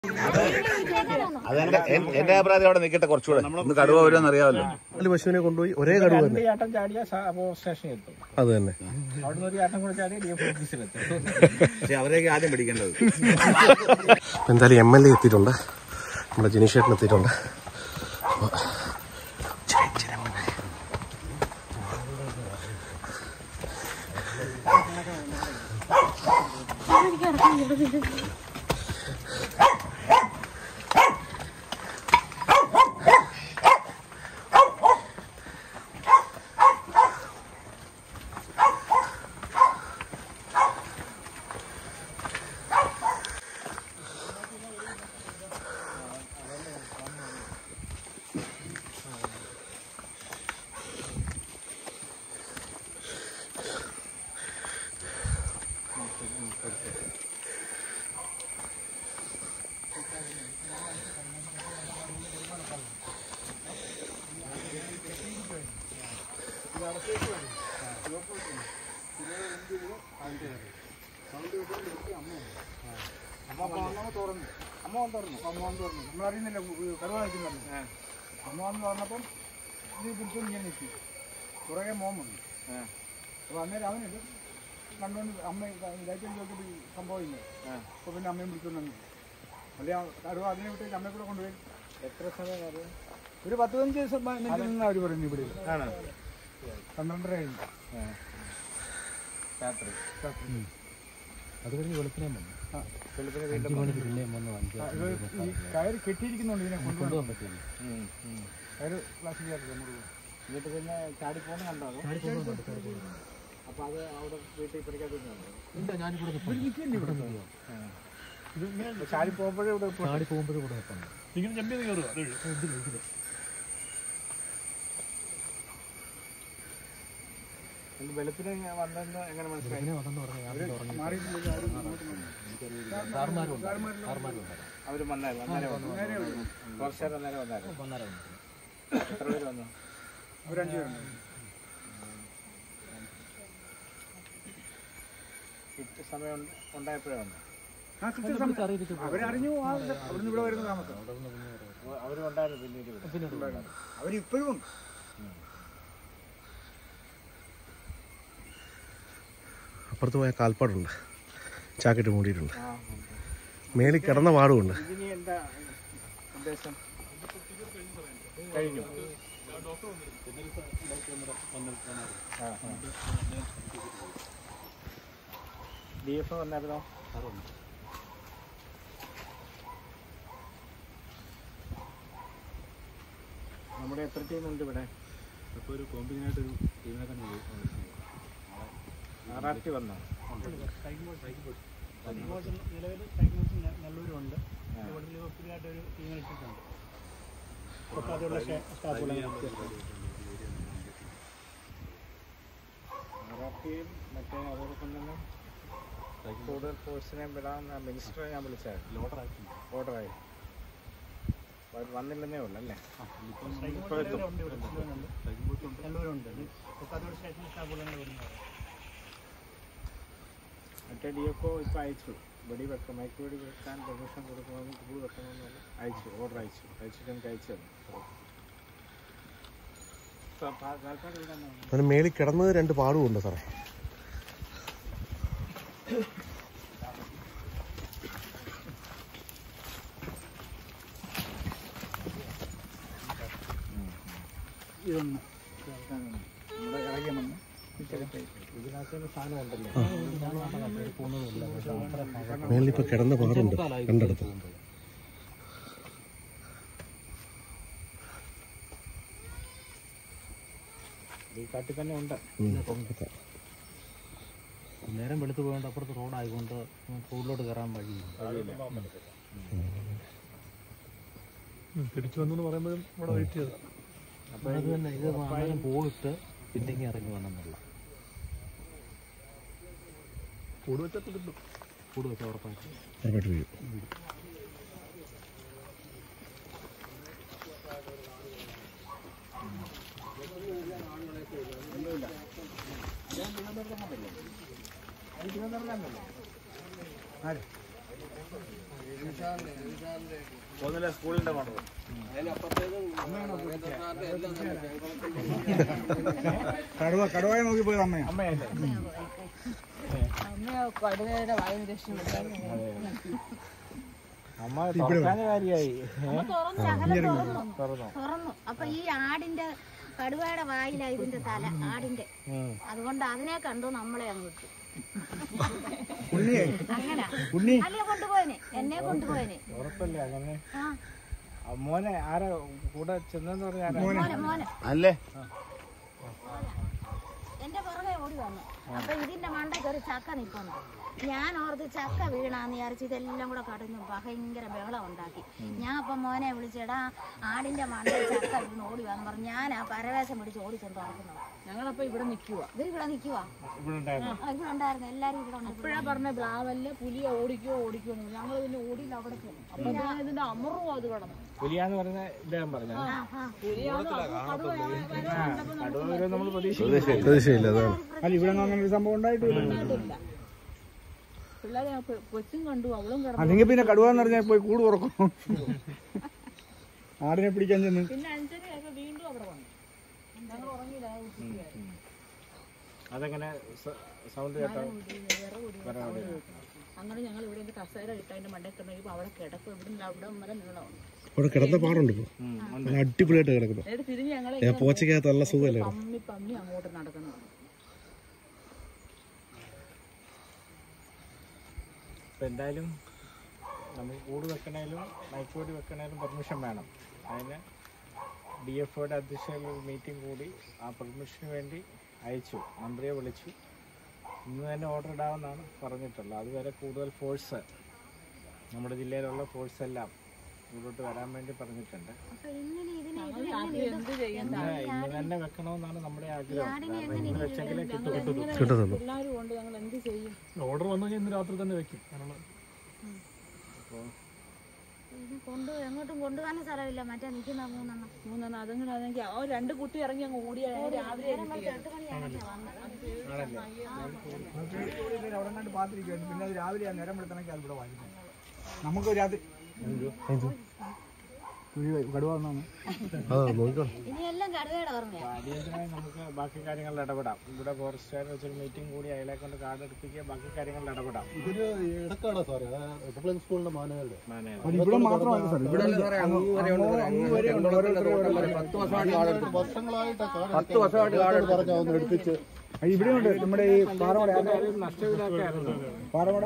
അതെന്റെ എൻ- എന്റെ അഭിപ്രായത്തിൽ അവിടെ നിൽക്കട്ടെ കുറച്ചുകൂടെ ഇന്ന് കടുവ വരുമെന്ന് അറിയാമല്ലോ നാല് പശുവിനെ കൊണ്ടുപോയി ഒരേ കടുവ രണ്ട് തന്നെ ചാട്ടം ചാടിയ സ്റ്റേഷനിൽ എത്തും അത് തന്നെ അവിടുന്ന് ഒരു ചാട്ടം കൂടെ ചാടിയ ഡി എഫ് ഓഫീസിലെത്തും പക്ഷെ അവരെയൊക്കെ ആദ്യം പിടിക്കേണ്ടത് അപ്പൊ എന്തായാലും എം എൽ എ എത്തിയിട്ടുണ്ട് നമ്മുടെ ജിനീഷേട്ടൻ എത്തിയിട്ടുണ്ട് അപ്പൊ ഇച്ചിരി, ഇച്ചിരി മുന്നേ. അമ്മ തുറന്നു അമ്മ വന്ന് തുറന്നു അമ്മ വന്ന് തുറന്നു നമ്മൾ അറിയുന്നില്ല കടുവ നിൽക്കുന്നുണ്ട് അമ്മ വന്ന് തുറന്നപ്പം ഇത് പിടിച്ചോണ്ട് ഇങ്ങനെ നിൽക്കി പുറകെ മോൻ വന്നു അപ്പോൾ അന്നേരം അവനിത് കണ്ടുകൊണ്ട് അമ്മ ലൈറ്റിൽ നോക്കിയപ്പോൾ ഈ സംഭവം ഇല്ല അപ്പോൾ പിന്നെ അമ്മയും പിടിച്ചോണ്ട് വന്നു അല്ലെ കടുവ അതിനെ വിട്ട് അമ്മയെ കൂടെ കൊണ്ടുപോയി എത്ര സമയം ഒരു പത്ത് പതിനഞ്ച് ദിവസം മിനിറ്റ് നിന്നാ അവർ പറയുന്നു ഇവിടെ പന്ത്രണ്ടര കഴിഞ്ഞു രാത്രി അത് കഴിഞ്ഞ് വെളുപ്പിനെ വന്നു ആ വെളുപ്പിനെ അഞ്ച് മണിക്ക് പിന്നെയും വന്നു അഞ്ച് ആ, ഇത് ഈ കയറ് കെട്ടിയിരിക്കുന്നുണ്ട് ഇതിനെ കൊണ്ടുപോകാൻ കൊണ്ടുപോകാൻ പറ്റില്ല കയറ് പ്ലാസ്റ്റിക് കയറില്ല മുറിവ് എന്നിട്ട് പിന്നെ ചാടി പോകുന്ന കണ്ടോ അത് അപ്പൊ അത് അവിടെ വീട്ടിൽ പിടിക്കാതിരുന്നുണ്ടോ ഇല്ല ഞാനിവിടെ നിൽക്കുന്നു ഇവിടെ നിൽക്കുക ഇത് ചാടി പോകുമ്പോഴേ ഇവിടെ ചാടി പോകുമ്പോഴും ഇവിടെ നിൽക്കുന്നു ഇങ്ങനെ ജമ്പ് ചെയ്ത് കയറുക ഇതില് ഇതില് വെളുപ്പിന് വന്നെന്ന് എങ്ങനെ മനസ്സിലായി ഇതിനെ വന്നെന്ന് പറഞ്ഞാൽ ഞാൻ ഉറങ്ങി മാറിയിട്ടില്ല ആരും ഇങ്ങോട്ട് വന്നു. സാറുമാരും ഉണ്ട് സാറുമാരും ഉണ്ടായിരുന്നു അവര് വന്നായിരുന്നു അന്നേരം വന്നു കുറച്ച് നേരം അന്നേരം വന്നായിരുന്നു വന്നാലും വന്നു എത്ര പേര് വന്നു അവർ രണ്ടുപേരുണ്ട് കൃത്യ സമയം ഉണ്ട്- ഉണ്ടായപ്പോഴേ വന്നു ഇവിടുത്തെ അറിയിച്ചിട്ട് പോയി. അവരറിഞ്ഞു ആ അവിടുന്ന് ഇവിടെ വരുന്ന താമസം അവരും ഉണ്ടായിരുന്നു പിന്നീട് ഇവിടെ പിന്നെ ഇവിടെ അവരിപ്പോഴും ഉണ്ട് അപ്പുറത്ത് പോയ കാൽപ്പാടുണ്ട് ചാക്കിട്ട് മൂടിയിട്ടുണ്ട് ആ മേലിൽ കിടന്ന പാടുമുണ്ട് ഇതിനി എന്താ ഉദ്ദേശം കഴിഞ്ഞു ഡി എഫ് വന്നായിരുന്നോ നമ്മുടെ എത്ര ടീമുണ്ട് ഇവിടെ ഇപ്പോൾ ഒരു കോമ്പിനായിട്ട് ഒരു ടീമിനെ തന്നെ ആർ ആർ ടി വന്നോ നിലവിൽ സൈക്കിൾസ് നല്ലൂരുണ്ട് ഇവിടെ പുതിയതായിട്ട് ഒരു ടീമിനെ ഇട്ടിട്ടുണ്ട് അപ്പോൾ അതുള്ള സ്റ്റാഫുകളെ ആർ ആർ ടിയും മറ്റേ അതോടൊപ്പം തന്നെ കൂടുതൽ ഫോഴ്സിനെ വിടാൻ മിനിസ്റ്ററെ ഞാൻ വിളിച്ചായിരുന്നു ലോഡറാക്കി ഓർഡറായി അവർ വന്നില്ലെന്നേ ഉള്ളൂ അല്ലേ ഇപ്പോൾ എത്തും നല്ലൂരുണ്ട് അപ്പോൾ അതുകൊണ്ട് സ്റ്റേഷൻ സ്റ്റാഫുകളെ വരുന്നത് മറ്റേ ഡി എഫ് ഒ ഇപ്പം അയച്ചു വെടി വെക്കാം മയക്ക് വെടി വെക്കാൻ പെർമിഷൻ കൊടുക്കണമെന്ന് കൂടുതൽ വെക്കണമെന്ന് പറഞ്ഞ് അയച്ചു ഓർഡർ അയച്ചു അയച്ചിട്ട് എനിക്ക് അയച്ചു തന്നു ഇപ്പം പാ- പാലക്കാട് എവിടെയാണ് അതിന് മേലിൽ കിടന്നത് രണ്ട് പാടുമുണ്ട് സാറേ ഇതൊന്ന് നമ്മുടെ ഇളകിയ മണ്ണ് ഇതിനകത്ത് സാധനം ഉണ്ടല്ലോ മേലിൽ ഇപ്പൊ കിടന്ന പാടുണ്ട് രണ്ടിടത്ത് ഈ കാട്ടിൽ തന്നെ ഉണ്ട് ഉം. നേരം വെളുത്ത് പോയോണ്ട് അപ്പുറത്ത് റോഡായതുകൊണ്ട് റോഡിലോട്ട് കയറാൻ വഴിയില്ല തിരിച്ചു വന്നു പറയുമ്പോഴും ഇവിടെ വെയിറ്റ് ചെയ്തു അപ്പോൾ അത് തന്നെ ഇത് അന്നേരം പോയിട്ട് പിന്നെങ്കിൽ ഇറങ്ങി വന്നെന്നുള്ള കൂട് വെച്ചപ്പോൾ കിട്ടും കൂട് വെച്ച് ഉറപ്പായിട്ട് ഉറപ്പായിട്ട് വീഴും ആര് ഒന്നില്ല സ്കൂളിന്റെ മോട്ടർ കടുവ കടുവയെ നോക്കി പോയത് അമ്മയാ അമ്മ തുറക്കാൻ കാര്യമായി തുറന്നു ശകലം തുറന്നു തുറന്നു അപ്പൊ ഈ ആടിന്റെ കടുവയുടെ വായിലാ ഇതിന്റെ തല ആടിന്റെ അതുകൊണ്ട് അതിനെ കണ്ടു നമ്മളെ അങ്ങ് വിട്ടു ഉണ്ണിയെ അങ്ങനെ ഉണ്ണി അല്ലേ കൊണ്ടുപോയനെ എന്നെ കൊണ്ടുപോയനെ ഉറപ്പല്ലേ അങ്ങനെ ആ ആ, മോനെ ആരാ കൂടെ ചെന്നെന്ന് പറഞ്ഞ ആരാ മോനെ മോനെ അല്ലേ എന്റെ പുറകെ ഓടി വന്നു അപ്പൊ ഇതിന്റെ മണ്ടയ്ക്ക് ഒരു ചക്ക നിൽക്കുന്നു ഞാൻ ഓർത്ത് ചക്ക വീണാന്ന് വിചാരിച്ച് ഇതെല്ലാം കൂടെ കടഞ്ഞു ഭയങ്കര ബഹളം ഉണ്ടാക്കി ഞാൻ അപ്പം മോനെ വിളിച്ചെടാ ആടിന്റെ മണ്ടയിൽ ചക്ക വീണ് ഓടി വന്നു പറഞ്ഞു ഞാൻ ആ പരവേശം പിടിച്ച് ഓടിച്ചോണ്ട് നടക്കുന്നത് ഞങ്ങളപ്പോ ഇവിടെ നിൽക്കുക ഇവർ ഇവിടെ നിൽക്കുവാ ഇവിടെ ഉണ്ടായിരുന്നു ഇവിടെ ഉണ്ടായിരുന്നു എല്ലാരും ഇവിടെ ഉണ്ട് ഇപ്പഴാ പറഞ്ഞ ബ്ലാവല്ല പുലിയെ ഓടിക്കോ ഓടിക്കോ ഞങ്ങൾ പിന്നെ ഓടിയില്ല അവിടെ ചെന്നു അപ്പൊ ഞാൻ ഇതിന്റെ അമറും അത് കിടന്നു പുലിയാന്ന് പറഞ്ഞ ഇദ്ദേഹം പറഞ്ഞു ആ, ആ. കടുവ നമ്മൾ പ്രതീക്ഷിക്കുന്നു പ്രതീക്ഷയില്ല അതാണ് അല്ല ഇവിടെ ഒന്നും അങ്ങനെ ഒരു സംഭവം ഉണ്ടായിട്ടില്ല ഇല്ല പിള്ളേരെ ആ കൊ- കൊച്ചും കണ്ടു അവളും കിടന്നു അല്ലെങ്കിൽ പിന്നെ കടുവ എന്ന് പറഞ്ഞാൽ പോയി കൂട് തുറക്കും ആടിനെ പിടിക്കാൻ ചെന്ന് പിന്നെ അഞ്ചരയായപ്പോ വീണ്ടും അവിടെ വന്നു ഞങ്ങൾ ഉറങ്ങിയില്ല ആ ഉച്ചയ്ക്ക്. അതെങ്ങനെ സൗണ്ട് കേട്ടോ അങ്ങനെ ഞങ്ങൾ ഇവിടെ ഒരു കസേര ഇട്ട് അതിന്റെ മണ്ടയിൽ കിടന്നപ്പോ അവിടെ കിടക്കും ഇവിടെ നിന്ന് അവിടെ വരെ നീളമാണ് അവിടെ കിടന്ന പാടുണ്ട് ഇപ്പോൾ നല്ല അടിപൊളിയായിട്ട് കിടക്കുന്നു എന്നിട്ട് തിരിഞ്ഞ് ഞങ്ങളെ ഞാൻ പോച്ചയ്ക്കകത്ത് നല്ല സുഖമല്ലേ പമ്മി പമ്മി അങ്ങോട്ട് നടക്കുന്നു ഇപ്പം എന്തായാലും നമ്മൾ കൂട് വെക്കണേലും മയക്കുവെടി വെക്കണേലും പെർമിഷൻ വേണം അതിന് ഡി എഫ് ഒയുടെ അധ്യക്ഷയിൽ ഒരു മീറ്റിംഗ് കൂടി ആ പെർമിഷന് വേണ്ടി അയച്ചു മന്ത്രിയെ വിളിച്ചു ഇന്ന് തന്നെ ഓർഡർ ഇടാമെന്നാണ് പറഞ്ഞിട്ടുള്ളത് അതുവരെ കൂടുതൽ ഫോഴ്സ് നമ്മുടെ ജില്ലയിലുള്ള ഫോഴ്സ് എല്ലാം ഇവിടോട്ട് വരാൻ വേണ്ടി പറഞ്ഞിട്ടുണ്ട് അപ്പൊ ഇങ്ങനെ ഇതിനെ ഞങ്ങൾ രാത്രി എന്ത് ചെയ്യും ഇന്ന് ഇന്ന് തന്നെ വെക്കണമെന്നാണ് നമ്മുടെ ആഗ്രഹം കാരണം ഇന്ന് വെച്ചെങ്കിലേ കിട്ടൂ കിട്ടത്തുള്ളൂ പിള്ളേരും കൊണ്ട് ഞങ്ങൾ എന്ത് ചെയ്യും ഓർഡർ വന്നു കഴിഞ്ഞാൽ ഇന്ന് രാത്രി തന്നെ വെക്കും ഇത് കൊണ്ട് എങ്ങോട്ടും കൊണ്ടുപോകാനും സ്ഥലമില്ല മറ്റേ നിൽക്കുന്ന മൂന്നെണ്ണം മൂന്നെണ്ണം അതും അതെങ്കിൽ ആ രണ്ട് കുട്ടി ഇറങ്ങി അങ്ങ് ഓടിയ രാവിലെ കിട്ടിയത്. എട്ട് മണിയാണല്ലേ വന്നത് അവിടെ കണ്ട് പാത്തിരിക്കുവായിരുന്നു പിന്നെ അത് രാവിലെ ആ നേരം വെളുത്തണൊക്കെ അത് ഇവിടെ വാങ്ങിക്കുന്നത് നമുക്ക് രാത്രി കുഴി കടുവ വന്നാണ് ആ നോക്കിക്കോളാം ഇനിയെല്ലാം കടുവയുടെ ഓർമ്മയാ അടിയന്തരമായി നമുക്ക് ബാക്കി കാര്യങ്ങളിൽ ഇടപെടാം ഇവിടെ ഫോറസ്റ്റുകാർ വെച്ചൊരു മീറ്റിംഗ് കൂടി അയാളെ കൊണ്ട് കാർഡ് എടുപ്പിക്കുക ബാക്കി കാര്യങ്ങളിൽ ഇടപെടാം ഇതൊരു ഇടക്കാടാ സാറേ റിപ്പബ്ലിക് സ്കൂളിന്റെ മാനുവലില് മാനേജർ ഇവിടെ മാത്രമല്ല സാർ ഇവിടെ അങ്ങ് വരെ ഉണ്ട് ഓരോരുത്തർ വർഷങ്ങളായിട്ട് പത്ത് വർഷമായിട്ട് പറഞ്ഞ ഒന്ന് എടുപ്പിച്ച് ഇവിടെ ഉണ്ട് നമ്മുടെ ഈ പാറമട നഷ്ടവിധമൊക്കെ ആയിരുന്നു പാറമട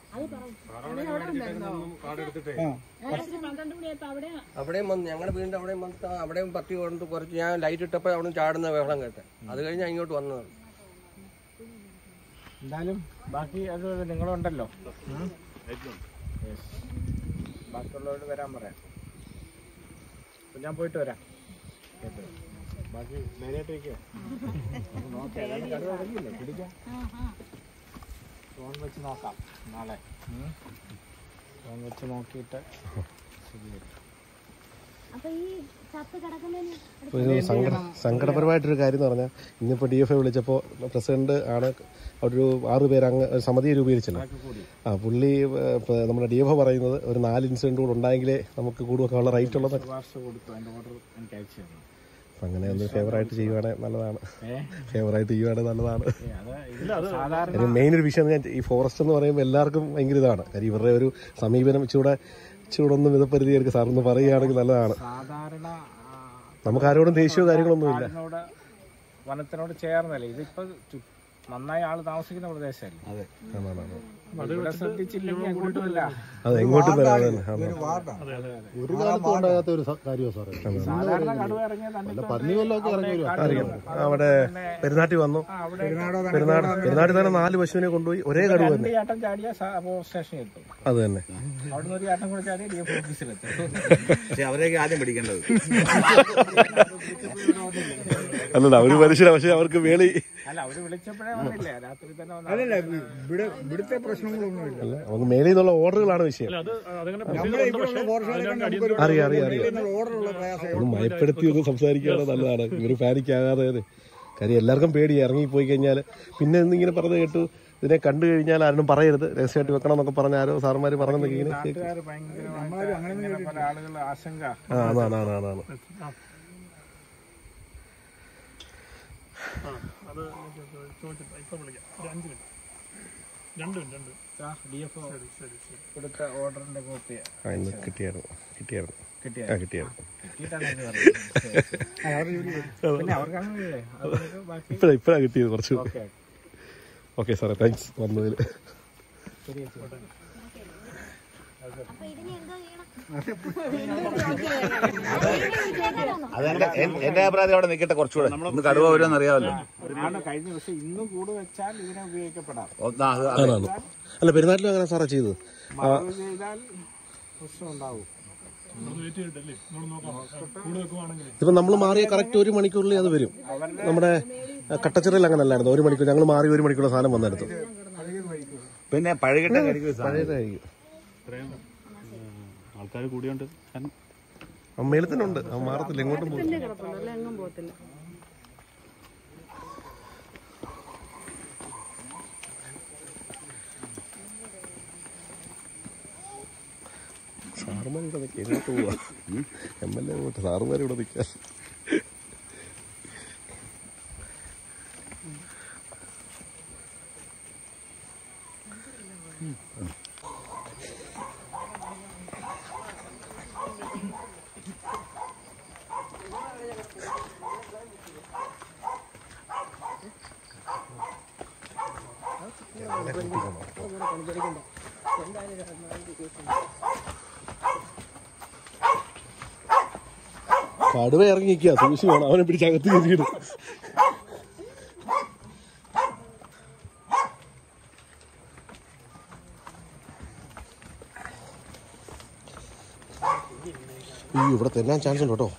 രാത്രി പന്ത്രണ്ട് മണിയായപ്പോ അവിടെ അവിടെയും വന്ന് ഞങ്ങളുടെ വീടിന്റെ അവിടെയും വന്നിട്ട് ആ അവിടെയും പട്ടി കൊണ്ട് കുറച്ച് ഞാൻ ലൈറ്റ് ഇട്ടപ്പോൾ അവിടെ ചാടുന്ന ബഹളം കേട്ടെ അത് കഴിഞ്ഞ് ഞാൻ ഇങ്ങോട്ട് വന്നത് എന്തായാലും ബാക്കി അത് നിങ്ങളുണ്ടല്ലോ ഉം? Yes. ബാക്കിയുള്ളവരോട് വരാൻ പറയാം അപ്പൊ ഞാൻ പോയിട്ട് വരാം കേട്ടോ ബാക്കി ധൈര്യമായിട്ട് വയ്ക്കോ നോക്കാം ഏതായാലും കടുവ ഇറങ്ങിയില്ലേ പിടിക്കാം ഫോൺ വെച്ച് നോക്കാം നാളെ ഉം? ഫോൺ വെച്ച് നോക്കിയിട്ട് ശരിയായിരിക്കും അപ്പൊ ഈ ചത്ത് കിടക്കുന്നതിന് ഇപ്പോൾ ഒരു സങ്കട സങ്കടപരമായിട്ടൊരു കാര്യം എന്ന് പറഞ്ഞാൽ ഇന്നിപ്പോൾ ഡി എഫ് ഐ വിളിച്ചപ്പോൾ പ്രസിഡന്റ് ആണ് ഒരു ആറ് പേര് അങ്ങ് ഒരു സമിതിയെ രൂപീകരിച്ചല്ലോ ആ പുള്ളി ഏഹ്, ഇപ്പൊ നമ്മുടെ ഡി എഫ് ഒ പറയുന്നത് ഒരു നാല് ഇൻസിഡന്റ് കൂടെ ഉണ്ടെങ്കിലേ നമുക്ക് കൂടുവെക്കാനുള്ള റൈറ്റ് ഉള്ളത് ശുപാർശ കൊടുത്തു അതിന്റെ ഓർഡർ എനിക്ക് അയച്ചു തന്നു അപ്പം അങ്ങനെ ഒന്ന് ഫേവറായിട്ട് ചെയ്യുവാണെങ്കിൽ നല്ലതാണ് ഏ ഫേവറായിട്ട് ചെയ്യുവാണെങ്കിൽ നല്ലതാണ് ഏ, അത് ഇത് സാധാരണ കാര്യം മെയിൻ ഒരു വിഷയം എന്ന് വെച്ചാൽ ഈ ഫോറസ്റ്റ് എന്ന് പറയുമ്പോൾ എല്ലാവർക്കും ഭയങ്കര ഇതാണ് കാര്യം ഇവരുടെ ഒരു സമീപനം ഇച്ചിരൂടെ ഇച്ചിരൂടെ ഒന്ന് മിതപ്പെടുത്തിയെടുക്കുക സാറൊന്ന് പറയുകയാണെങ്കിൽ നല്ലതാണ് സാധാരണ ആ, നമുക്ക് ആരോടും ദേഷ്യമോ കാര്യങ്ങളൊന്നുമില്ല കാടിനോട് വനത്തിനോട് ചേർന്നല്ലേ ഇതിപ്പോ ചു- നന്നായി ആള് താമസിക്കുന്ന പ്രദേശമല്ലേ ആണാണ്, ആണ്. ഇവിടെ ശ്രദ്ധിച്ചില്ലെങ്കിൽ അങ്ങോട്ടുമില്ല അതെ എങ്ങോട്ടും വരാം അതെ തന്നെ. അതെ. ഒരു വാർഡാണ് ഒരു കാലത്തും ഉണ്ടാകാത്ത ഒരു കാര്യമാണ് സാറേ സാധാരണ കടുവ ഇറങ്ങിയ വല്ല പന്നി വല്ലതൊക്കെ ഇറങ്ങി വരും അറിയാം അവിടെ പെരുന്നാട്ടിൽ വന്നു അവിടെ പെരുന്നാട് പെരുന്നാട്ടിൽ തന്നെ നാല് പശുവിനെ കൊണ്ടുപോയി ഒരേ കടുവ രണ്ട് തന്നെ ചാട്ടം ചാടിയ പോസ്റ്റ് സ്റ്റേഷനിൽ എത്തും അത് തന്നെ അവിടെ നിന്ന് ഒരു ചാട്ടം കൂടെ ചാടിയ ഡി എഫ് ഓഫീസിലെത്തും പക്ഷെ അവരെയൊക്കെ ആദ്യം പിടിക്കേണ്ടത് അല്ലല്ല അവര് മനുഷ്യരാ പക്ഷെ അവർക്ക് വേളി അല്ല അവര് വിളിച്ചപ്പോഴേ വന്നില്ല രാത്രി തന്നെ വന്ന അതല്ല ഇവിടെ ഇവിടുത്തെ പ്രശ്നങ്ങളൊന്നുമില്ല അല്ല നമുക്ക് മേളിൽ നിന്നുള്ള ഓർഡറുകളാണ് വിഷയം നമ്മുടെ ഇവിടെ ഉള്ള ഫോറസ്റ്റുകാരൊക്കെ നമുക്കൊരു അറിയാം അറിയാം അറിയാം ഓർഡറുള്ള പ്രയാസം ഒന്ന് മയപ്പെടുത്തി ഒന്ന് സംസാരിക്കുകയാണ് നല്ലതാണ് ഇവര് പാനിക്കാകാതെ കാര്യം എല്ലാവർക്കും പേടി ഇറങ്ങിപ്പോയി കഴിഞ്ഞാൽ പിന്നെ ഇന്നിങ്ങനെ പറഞ്ഞു കേട്ടു ഇതിനെ കണ്ടു കഴിഞ്ഞാൽ ആരും പറയരുത് രഹസ്യമായിട്ട് വെക്കണം എന്നൊക്കെ പറഞ്ഞ ആരോ സാറുമാർ പറഞ്ഞെന്നൊക്കെ ഇങ്ങനെ കേൾക്കും. നാട്ടുകാർ ഭയങ്കരമായിട്ട് ഇങ്ങനെ പല ആളുകൾ ആശങ്ക ആ അതാണ് അതാണ് അതാണ് അത് ചോദിച്ചിട്ട് ഇപ്പൊ വിളിക്കാം ഒരു അഞ്ച് മിനിറ്റ് രണ്ട് മിനിറ്റ് രണ്ട് ഡി എഫ് ശരി ശരി ശരി കൊടുത്ത ഓർഡറിന്റെ കോപ്പി ആ ഇന്ന് കിട്ടിയായിരുന്നു കിട്ടിയായിരുന്നു കിട്ടിയ ആ കിട്ടിയായിരുന്നു കിട്ടിയിട്ടാണ് ഇത് പറഞ്ഞത്. അവർ പിന്നെ അവർക്ക് അങ്ങനെയല്ലേ അവർക്ക് ബാക്കി ഇപ്പഴാ ഇപ്പഴാ കിട്ടിയത് കുറച്ച് ഓക്കെ ഓക്കെ സാറേ താങ്ക്സ് വന്നതിൽ അപ്പൊ ഇതിന് എന്തോ ചെയ്യണം അതെന്റെ എൻ- എന്റെ അഭിപ്രായത്തിൽ അവിടെ നിൽക്കട്ടെ കുറച്ചുകൂടെ ഇന്ന് കടുവ വരുമെന്ന് അറിയാമല്ലോ ആണ് കഴിഞ്ഞ പക്ഷെ ഇന്നും കൂട് വെച്ചാൽ ഇതിനെ ഉപയോഗിക്കപ്പെടാം ഒന്നാ, അത് അതെ. ആണാണ് അല്ല പെരുന്നാട്ടിലും അങ്ങനെ സാറാ ചെയ്തത് മറവ് ചെയ്താൽ പ്രശ്നം ഉണ്ടാവും നമ്മൾ വെയിറ്റ് ചെയ്തിട്ടല്ലേ നമ്മൾ നോക്കാം കൂടെ വെക്കുവാണെങ്കിൽ ഇപ്പൊ നമ്മൾ മാറിയ കറക്റ്റ് ഒരു മണിക്കൂറിൽ അത് വരും നമ്മുടെ കട്ടച്ചിറയിൽ അങ്ങനെ അല്ലായിരുന്നു ഒരു മണിക്കൂർ ഞങ്ങൾ മാറി ഒരു മണിക്കൂർ സാധനം വന്നെടുത്തു പിന്നെ പഴകിട്ട കരിക്ക് സാധനം. പഴയതായിരിക്കും ആൾക്കാർ കൂടിയോണ്ട് അമ്മയിൽ തന്നെ ഉണ്ട് അവൻ മാറത്തില്ല എങ്ങോട്ടും പോകും കിടപ്പുണ്ടല്ലോ എങ്ങും പോകത്തില്ല സാറുമാർ ഇവിടെ നിൽക്കുക എങ്ങോട്ട് പോവാ എം എൽ എ പോട്ടെ സാറുമാർ ഇവിടെ നിൽക്കാൻ കടുവ ഇറങ്ങി നിൽക്കുക സൂക്ഷിച്ച് വേണം അവനെ പിടിച്ച് അകത്ത് കയറിയിടും അയ്യോ ഇവിടെ തെന്നാൻ ചാൻസ് ഉണ്ട് കേട്ടോ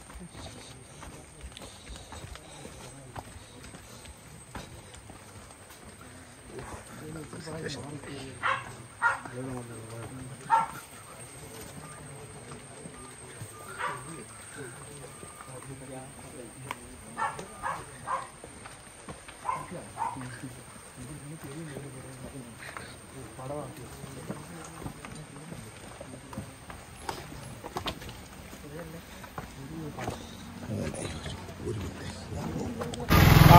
ആ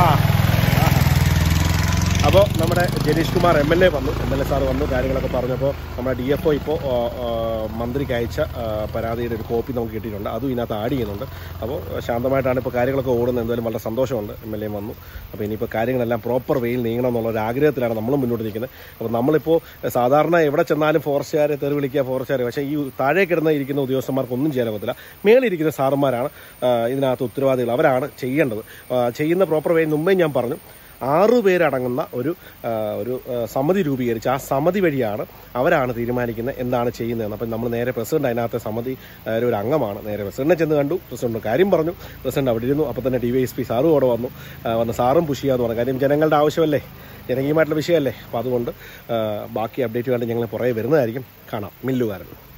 അപ്പോൾ നമ്മുടെ Janeesh Kumar M L A വന്നു എം എൽ എ സാർ വന്നു കാര്യങ്ങളൊക്കെ പറഞ്ഞപ്പോൾ നമ്മുടെ ഡി എഫ് ഒ ഇപ്പോൾ മന്ത്രിക്ക് അയച്ച ആ, പരാതിയുടെ ഒരു കോപ്പി നമുക്ക് കിട്ടിയിട്ടുണ്ട് അതും ഇതിനകത്ത് ആഡ് ചെയ്യുന്നുണ്ട് അപ്പോൾ ശാന്തമായിട്ടാണ് ഇപ്പോൾ കാര്യങ്ങളൊക്കെ ഓടുന്നത് എന്തായാലും വളരെ സന്തോഷമുണ്ട് എം എൽ എ വന്നു അപ്പോൾ ഇനിയിപ്പോൾ കാര്യങ്ങളെല്ലാം പ്രോപ്പർ വെയിൽ നീങ്ങണം എന്നുള്ള ഒരു ആഗ്രഹത്തിലാണ് നമ്മളും മുന്നോട്ട് നിൽക്കുന്നത് അപ്പോൾ നമ്മളിപ്പോൾ സാധാരണ എവിടെ ചെന്നാലും ഫോറസ്റ്റുകാരെ തെറി വിളിക്കുക ഫോറസ്റ്റുകാരെ പക്ഷേ ഈ താഴെ കിടന്ന് ഇരിക്കുന്ന ഉദ്യോഗസ്ഥന്മാർക്ക് ഒന്നും ചെയ്യാൻ പറ്റില്ല മേളിരിക്കുന്ന സാറന്മാരാണ് ആ, ഇതിനകത്ത് ഉത്തരവാദികൾ അവരാണ് ചെയ്യേണ്ടത് ആ, ചെയ്യുന്ന പ്രോപ്പർ വേ മുമ്പേ ഞാൻ പറഞ്ഞു ആറു പേരടങ്ങുന്ന ഒരു ആ, ഒരു ആ, സമിതി രൂപീകരിച്ച് ആ സമിതി വഴിയാണ് അവരാണ് തീരുമാനിക്കുന്നത് എന്താണ് ചെയ്യുന്നതെന്ന് അപ്പം നമ്മൾ നേരെ പ്രസിഡന്റ് അതിനകത്തെ സമിതി ആ, ഒരു അംഗമാണ് നേരെ പ്രസിഡന്റിനെ ചെന്ന് കണ്ടു പ്രസിഡന്റ് കാര്യം പറഞ്ഞു പ്രസിഡന്റ് അവിടെ ഇരുന്നു അപ്പം തന്നെ ഡി വൈ എസ് പി സാറും അവിടെ വന്നു ആ, വന്ന് സാറും പുഷ് ചെയ്യാന്ന് പറഞ്ഞു കാര്യം ജനങ്ങളുടെ ആവശ്യമല്ലേ ജനകീയമായിട്ടുള്ള വിഷയമല്ലേ അപ്പോൾ അതുകൊണ്ട് ആ, ബാക്കി അപ്ഡേറ്റ് വേണ്ടി ഞങ്ങൾ പുറകെ വരുന്നതായിരിക്കും കാണാം മില്ലുകാരൻ